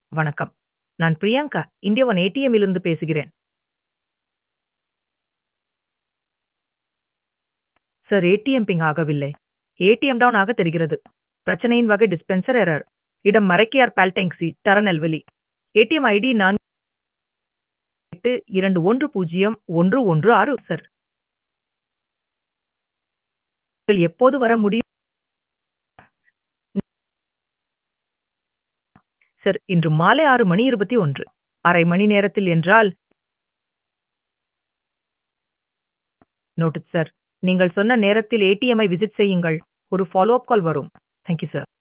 வணக்கம். நான் Priyanka, India one ஏடிஎம்மிலிருந்து பேசுகிறேன். சார் ஏடிஎம் பிங் ஆகவில்லை. ஏடிஎம் டவுன் ஆக தெரிகிறது. பிரச்சனையின் வகை டிஸ்பென்சர் எரர். இடம் மரைக்கியார் பால்டெங்சி, தரநெல்வேலி. ஏடிஎம் ஐடி நான் 8210116 சார். நீங்கள் எப்போது வர முடியும்? சார், இன்று மாலை 6 மணி 21. அரை மணி நேரத்தில் என்றால் நோட்டட் சார். நீங்கள் சொன்ன நேரத்தில் ஏடிஎம்மை விசிட் செய்யுங்கள். ஒரு ஃபாலோ அப் கால் வரும். Thank you sir.